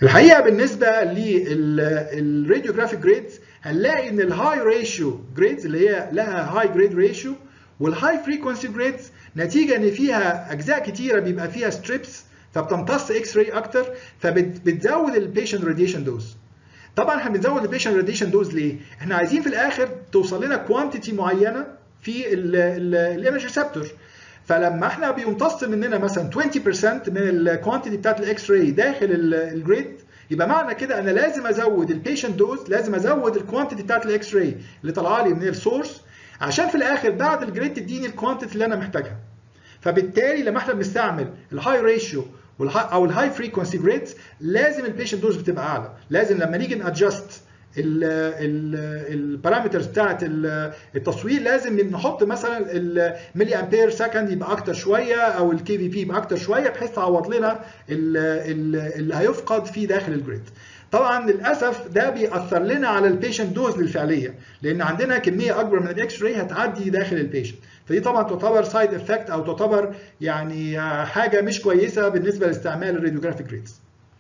الحقيقه بالنسبه للراديوجرافيك جريدز هنلاقي ان الهاي ريشيو جريدز اللي هي لها هاي جريد ريشيو والهاي فريكونسي جريدز نتيجه ان فيها اجزاء كتيره بيبقى فيها ستريبس فبتمتص اكس راي اكتر فبتزود البيشنت راديشن دوز طبعا احنا بنزود البيشنت راديشن دوز ليه؟ احنا عايزين في الاخر توصل لنا كوانتيتي معينه في الايمج ريسبتور فلما احنا بيمتص مننا مثلا 20% من الكوانتيتي بتاعت الاكس راي داخل الجريد يبقى معنى كده انا لازم ازود البيشنت دوز لازم ازود الكوانتيتي بتاعت الاكس راي اللي طالعه لي من السورس عشان في الاخر بعد الجريد تديني الكوانتيتي اللي انا محتاجها فبالتالي لما احنا بنستعمل الهاي ريشيو او الهاي فريكونسي جريدز لازم البيشنت دوز بتبقى اعلى لازم لما نيجي نادجست البارامترز بتاعت التصوير لازم نحط مثلا الملي امبير سكند يبقى اكتر شويه او الكي في بي يبقى اكتر شويه بحيث تعوض لنا اللي هيفقد في داخل الجريد طبعا للاسف ده بيأثر لنا على البيشنت دوز للفعليه لان عندنا كميه اكبر من الاكس راي هتعدي داخل البيشنت فدي طبعا تعتبر سايد افكت او تعتبر يعني حاجه مش كويسه بالنسبه لاستعمال الراديوجرافيك جريدز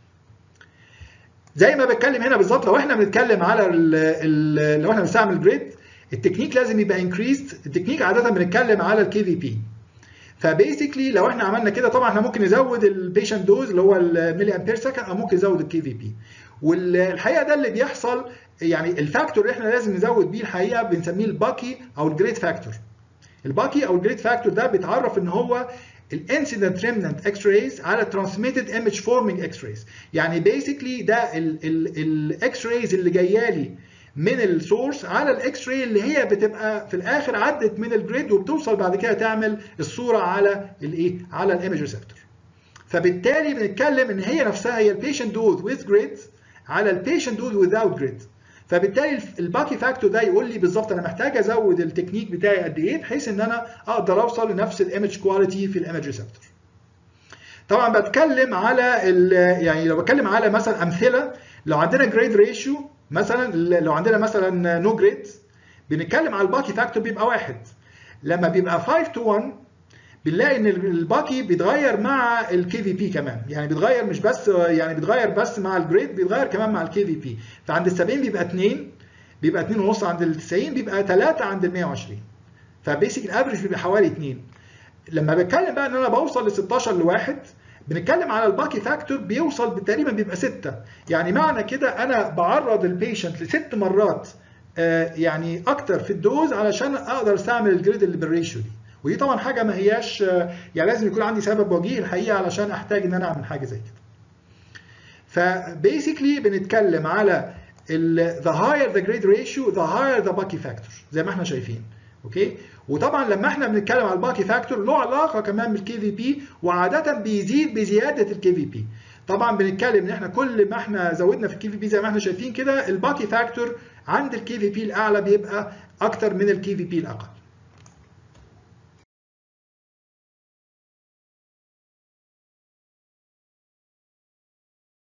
زي ما بتكلم هنا بالظبط لو احنا بنتكلم على ال ال لو احنا بنستعمل جريد التكنيك لازم يبقى انكريزد التكنيك عاده بنتكلم على الكي في بي فبيسكلي لو احنا عملنا كده طبعا احنا ممكن نزود البيشنت دوز اللي هو الملي امبير سكند او ممكن نزود الكي في بي والحقيقه ده اللي بيحصل يعني الفاكتور اللي احنا لازم نزود بيه الحقيقه بنسميه الباكي او الجريد فاكتور الباكي او الجريد فاكتور ده بيتعرف ان هو الانسيدنت ريمننت اكس رايز على ترانسميتد ايمج فورمينج اكس رايز يعني بيسكلي ده الاكس رايز اللي جايه لي من السورس على الاكس راي اللي هي بتبقى في الاخر عدت من الجريد وبتوصل بعد كده تعمل الصوره على الايه على الايمج ريسبتور فبالتالي بنتكلم ان هي نفسها هي البيشنت دوز ويز جريد على البيشنت دوز without جريد فبالتالي الباكي فاكتور ده يقول لي بالظبط انا محتاج ازود التكنيك بتاعي قد ايه بحيث ان انا اقدر اوصل لنفس الايمج كواليتي في الايمج ريسبتور طبعا بتكلم على يعني لو بتكلم على مثلا امثله لو عندنا جريد ريشيو مثلا لو عندنا مثلا نو جريد بنتكلم على الباكي فاكتور بيبقى واحد لما بيبقى 5 تو 1 بنلاقي ان الباكي بيتغير مع الكي في بي كمان يعني بيتغير مش بس يعني بيتغير بس مع الجريد بيتغير كمان مع الكي في بي فعند ال 70 بيبقى 2 بيبقى 2 ونص عند ال 90 بيبقى 3 عند ال 120 فبيسك الافرج بيبقى حوالي 2 لما بتكلم بقى ان انا بوصل ل 16 لواحد بنتكلم على الباكي فاكتور بيوصل تقريبا بيبقى 6 يعني معنى كده انا بعرض البيشنت لست مرات يعني اكتر في الدوز علشان اقدر استعمل الجريد اللي بالريشيو دي ودي طبعا حاجه ما هياش يعني لازم يكون عندي سبب وجيه الحقيقه علشان احتاج ان انا اعمل حاجه زي كده فبيسكلي بنتكلم على ال the higher the grade ratio the higher the Bucky factor زي ما احنا شايفين اوكي وطبعا لما احنا بنتكلم على الباكي فاكتور له علاقه كمان بالكي في بي وعاده بيزيد بزياده الكي في بي طبعا بنتكلم ان احنا كل ما احنا زودنا في الكي في بي زي ما احنا شايفين كده الباكي فاكتور عند الكي في بي الاعلى بيبقى اكتر من الكي في بي الاقل